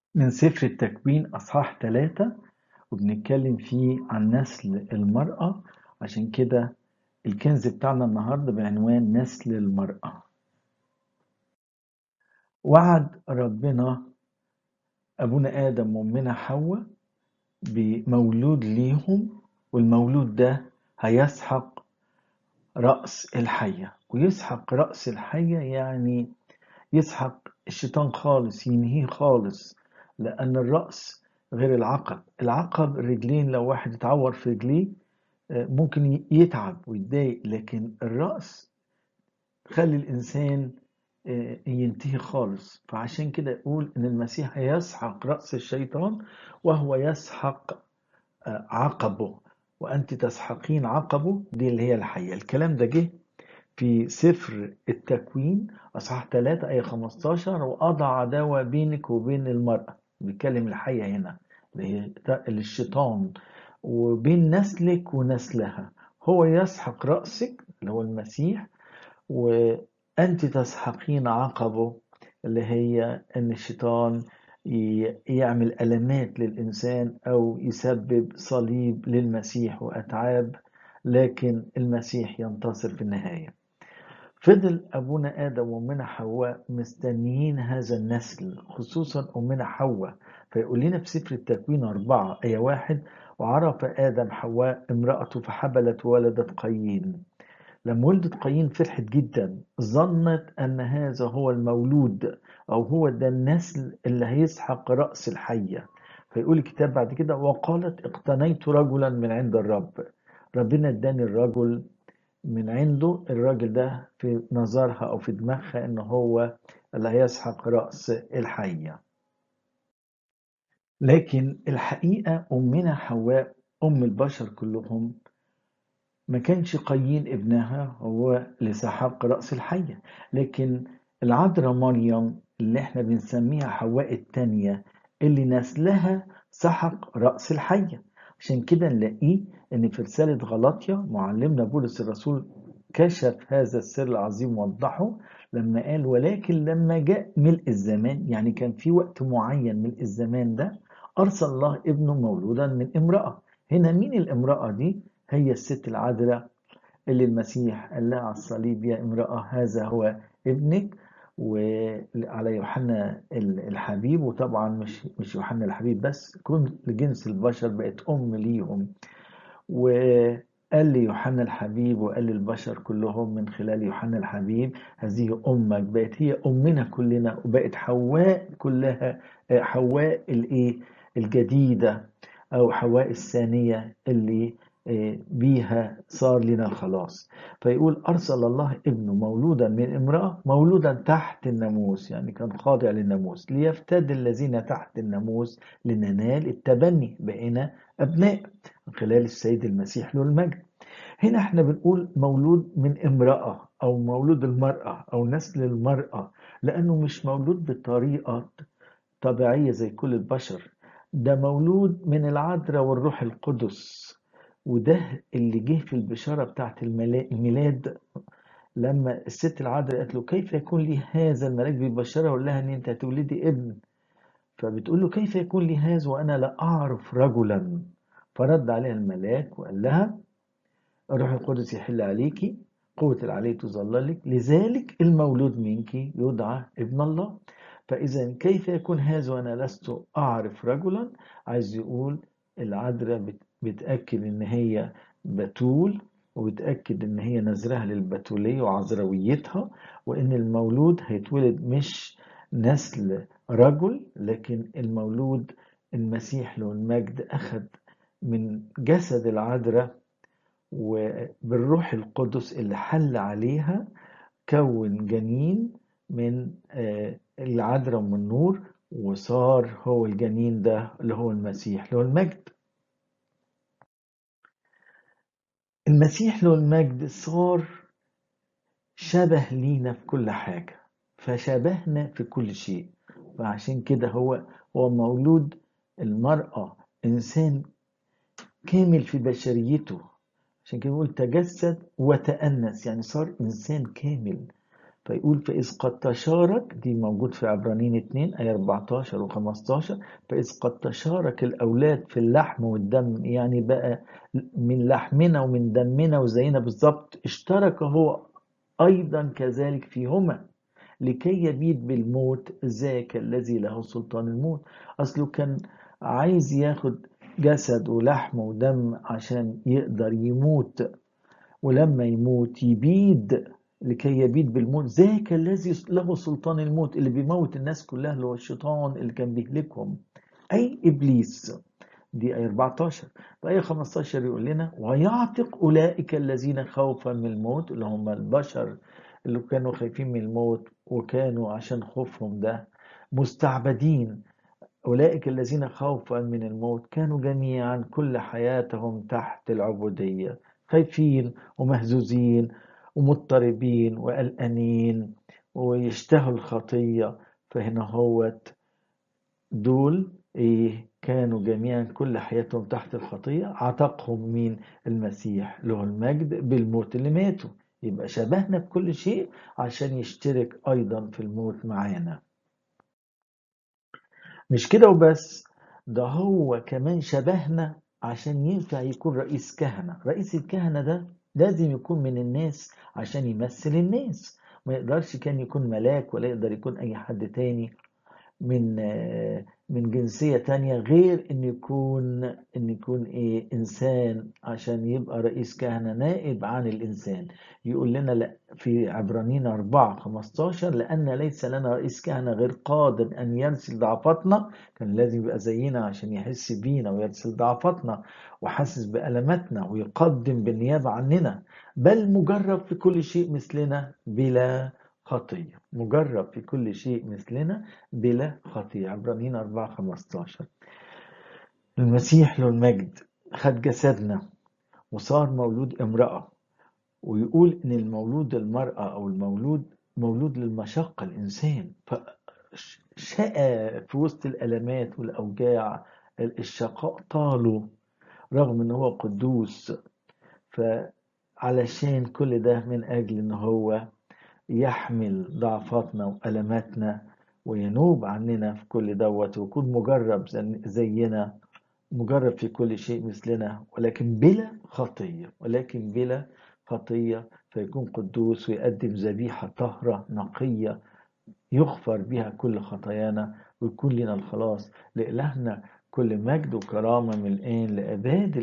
من سفر التكوين أصحاح ثلاثة وبنتكلم فيه عن نسل المرأة عشان كده الكنز بتاعنا النهاردة بعنوان نسل المرأة وعد ربنا أبونا آدم وأمنا حواء بمولود ليهم والمولود ده هيسحق رأس الحية ويسحق رأس الحية يعني يسحق الشيطان خالص ينهيه خالص لأن الرأس غير العقب العقب الرجلين لو واحد اتعور في رجليه ممكن يتعب ويتضايق لكن الرأس خلي الإنسان ينتهي خالص فعشان كده يقول إن المسيح يسحق رأس الشيطان وهو يسحق عقبه وأنت تسحقين عقبه دي اللي هي الحية الكلام ده جه في سفر التكوين أصحاح 3 آية 15 وأضع عداوة بينك وبين المرأة بيتكلم الحية هنا اللي هي الشيطان وبين نسلك ونسلها هو يسحق رأسك اللي هو المسيح وأنت تسحقين عقبه اللي هي أن الشيطان يعمل ألمات للإنسان أو يسبب صليب للمسيح وأتعاب لكن المسيح ينتصر في النهاية فضل أبونا آدم وأمنا حواء مستنيين هذا النسل خصوصا أمنا حواء فيقول لنا في سفر التكوين أربعة آية واحد وعرف آدم حواء امرأته فحبلت وولدت قايين لما ولدت قايين فرحت جدا ظنت أن هذا هو المولود أو هو ده النسل اللي هيسحق رأس الحية فيقول الكتاب بعد كده وقالت اقتنيت رجلا من عند الرب ربنا اداني الرجل من عنده الراجل ده في نظرها أو في دماغها إن هو اللي هيسحق رأس الحية لكن الحقيقة أمنا حواء أم البشر كلهم ما كانش قايين ابنها هو اللي سحق رأس الحية لكن العذراء مريم اللي احنا بنسميها حواء التانية اللي نسلها سحق رأس الحية عشان كده نلاقيه ان في رسالة غلاطيا معلمنا بولس الرسول كشف هذا السر العظيم ووضحه لما قال ولكن لما جاء ملء الزمان يعني كان في وقت معين ملء الزمان ده أرسل الله ابنه مولودا من امرأة هنا مين الامرأة دي هي الست العذراء اللي المسيح قال لها على الصليب يا امرأة هذا هو ابنك وعلى يوحنا الحبيب وطبعا مش مش يوحنا الحبيب بس كل جنس البشر بقت ام ليهم وقال لي يوحنا الحبيب وقال للبشر كلهم من خلال يوحنا الحبيب هذه امك بقت هي امنا كلنا وبقت حواء كلها حواء الايه الجديده او حواء الثانيه اللي بيها صار لنا الخلاص فيقول أرسل الله ابنه مولودا من امرأة مولودا تحت الناموس يعني كان خاضع للناموس ليفتدي الذين تحت الناموس لننال التبني بقينا أبناء من خلال السيد المسيح له المجد هنا احنا بنقول مولود من امرأة أو مولود المرأة أو نسل المرأة لأنه مش مولود بطريقة طبيعية زي كل البشر ده مولود من العذراء والروح القدس وده اللي جه في البشارة بتاعت الميلاد لما الست العذراء قالت له كيف يكون لي هذا الملاك بيبشرها وقال لها ان انت هتولدي ابن فبتقول له كيف يكون لي هذا وانا لا اعرف رجلا فرد عليها الملاك وقال لها الروح القدس يحل عليكي قوة العلي تظللك لذلك المولود منك يدعى ابن الله فإذا كيف يكون هذا وأنا لست أعرف رجلا عايز يقول العذراء بتأكد إن هي بتول وبتأكد إن هي نذرها للبتولية وعذراويتها وإن المولود هيتولد مش نسل رجل لكن المولود المسيح له المجد أخذ من جسد العذراء وبالروح القدس اللي حل عليها كون جنين من العذراء من النور وصار هو الجنين ده اللي هو المسيح له المجد المسيح له المجد صار شبه لينا في كل حاجة فشبهنا في كل شيء فعشان كده هو هو مولود المرأة إنسان كامل في بشريته عشان كده بيقول تجسد وتأنس يعني صار إنسان كامل فيقول فإذ قد تشارك دي موجود في عبرانيين 2 آية 14 و15 فإذ قد تشارك الأولاد في اللحم والدم يعني بقى من لحمنا ومن دمنا وزينا بالظبط اشترك هو أيضا كذلك فيهما لكي يبيد بالموت ذاك الذي له سلطان الموت أصله كان عايز ياخد جسد ولحم ودم عشان يقدر يموت ولما يموت يبيد لكي يبيد بالموت ذاك الذي له سلطان الموت اللي بيموت الناس كلها اللي هو الشيطان اللي كان بيهلكهم أي إبليس دي آية 14 وآية 15 يقول لنا ويعتق أولئك الذين خوفا من الموت اللي هم البشر اللي كانوا خايفين من الموت وكانوا عشان خوفهم ده مستعبدين أولئك الذين خوفا من الموت كانوا جميعا كل حياتهم تحت العبودية خايفين ومهزوزين ومضطربين وقلقانين ويشتهوا الخطية فهنا هوت دول إيه كانوا جميعا كل حياتهم تحت الخطية عتقهم مين المسيح له المجد بالموت اللي ماتوا يبقى شبهنا بكل شيء عشان يشترك أيضا في الموت معانا مش كده وبس ده هو كمان شبهنا عشان ينفع يكون رئيس كهنة رئيس الكهنة ده لازم يكون من الناس عشان يمثل الناس ما يقدرش كان يكون ملاك ولا يقدر يكون أي حد تاني من من جنسية تانية غير إن يكون إن يكون إيه إنسان عشان يبقى رئيس كهنة نائب عن الإنسان يقول لنا لا في عبرانيين 4 15 لأن ليس لنا رئيس كهنة غير قادر أن يرسل ضعفاتنا كان لازم يبقى زينا عشان يحس بينا ويرسل ضعفاتنا وحاسس بألماتنا ويقدم بالنيابة عننا بل مجرب في كل شيء مثلنا بلا خطية مجرب في كل شيء مثلنا بلا خطية عبرانيين 4 15 المسيح له المجد خد جسدنا وصار مولود امرأة ويقول إن المولود المرأة أو المولود مولود للمشقة الإنسان فشقى في وسط الألمات والأوجاع الشقاء طاله رغم إن هو قدوس فعلشان كل ده من أجل إن هو يحمل ضعفاتنا وألماتنا وينوب عننا في كل دوت ويكون مجرب زينا مجرب في كل شيء مثلنا ولكن بلا خطية ولكن بلا خطية فيكون قدوس ويقدم ذبيحة طهرة نقية يغفر بها كل خطايانا ويكون لنا الخلاص لإلهنا كل مجد وكرامة من الآن لأباد